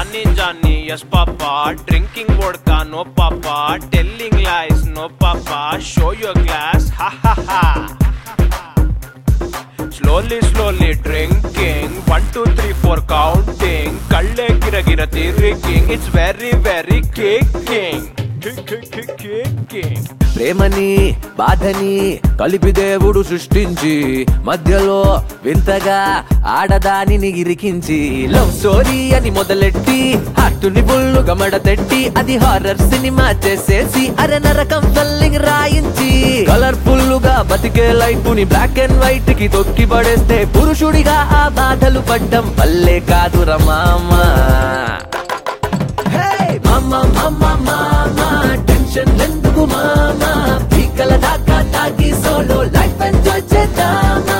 Johnny, Johnny, yes, Papa. Drinking vodka, no, Papa. Telling lies, no, Papa. Show your glass, ha ha ha. Slowly, slowly drinking. One, two, three, four, counting. Kalle gira gira tirking. It's very, very kicking. Kick, kick, kick, kicking. ప్రేమని బాధని కలిపి దేవుడు సృష్టించి మధ్యలో వింతగా ఆడదానిని ఇరికించి love story అని మొదలెట్టి హార్టుని బుల్లు గమడతెట్టి అది హారర్ సినిమా చేసేసి అర నరకం ఫల్లింగ్ రాయించి కలర్ఫుల్ గా బతికే లైఫ్ ని బ్లాక్ అండ్ వైట్ కి తొక్కి పడేస్తే పురుషుడిగా ఆ బాధలు పడ్డం పల్లె కాదురా మామా Hey, mama, mama, mama, tension ఎందుకు మామా పీకల దాకా తాగి సోలో లైఫ్ ఎంజాయ్ చేద్దామా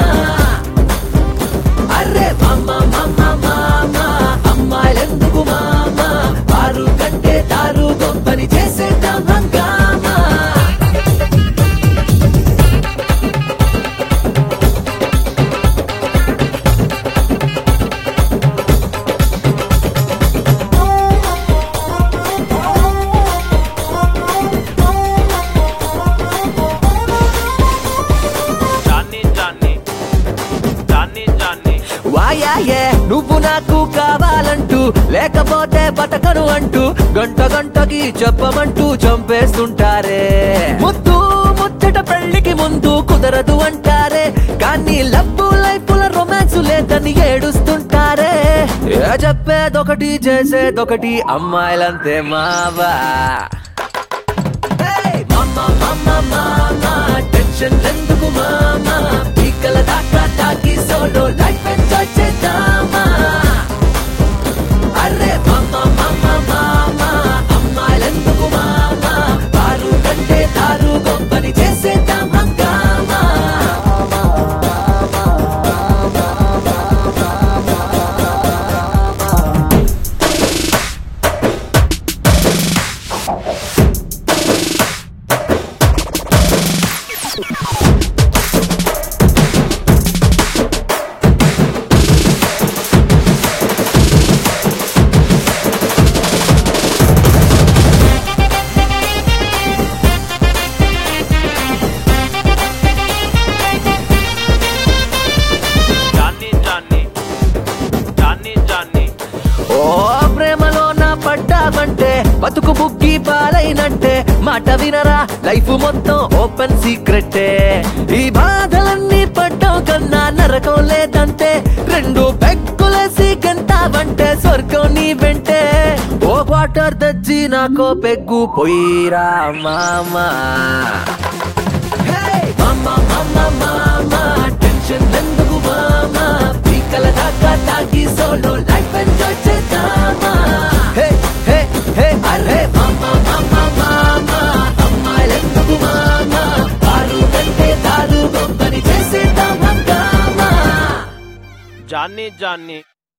అరే మామా మామా మామా అమ్మాయిలెందుకు మామా వారు కంటే తారు గొప్పని చేసేద్దాం హంగామా Johnny, Johnny. Johnny, Johnny. వాయాయే నువ్వు నాకు కావాలంటూ లేకపోతే బతకను అంటూ గంట గంటకి చెప్పమంటూ చంపేస్తుంటారే ముద్దు ముచ్చట పెళ్లికి ముందు కుదరదు అంటారే కానీ లవ్ లైఫ్ లో రొమాన్స్ లేదని ఏడుస్తుంటారే ఏ చెప్పేదొకటి చేసేదొకటి అమ్మాయిలంతే మావా Hey, mama, mama, mama, tension ఎందుకు మామా పీకల దాకా తాకి సోలో లైఫ్ ఎంజాయ్ చేద్దామా అరే మామా మామా మామా అమ్మాయిలెందుకు మామా వారు కంటే తారు గొప్పని చేసేద్దాం హంగామా Johnny, Johnny. Johnny, Johnny. ఓ ప్రేమలో నా పడ్డామంటే బతుకు బుగ్గి పాలైనట్టే మాట వినరా లైఫ్ మొత్తం ఓపెన్ సీక్రెట్టే ఈ బాధలన్నీ పడ్డం కన్నా నరకం లేదంటే రెండు పెక్కులేసి గంటావంటే స్వర్గం నీ వెంటే ఓ క్వార్టర్ తెచ్చి నాకో పెగ్గు పోయిరా మామా Hey, mama, mama, mama, tension ఎందుకు మామా పీకల దాకా తాగి సోలో లైఫ్ ఎంజాయ్ చేద్దామా హే హే హే అరే మామా మామా మామా అమ్మాయిలెందుకు మామా వారు కంటే తారు గొప్పని చేసేద్దాం హంగామా Johnny, Johnny.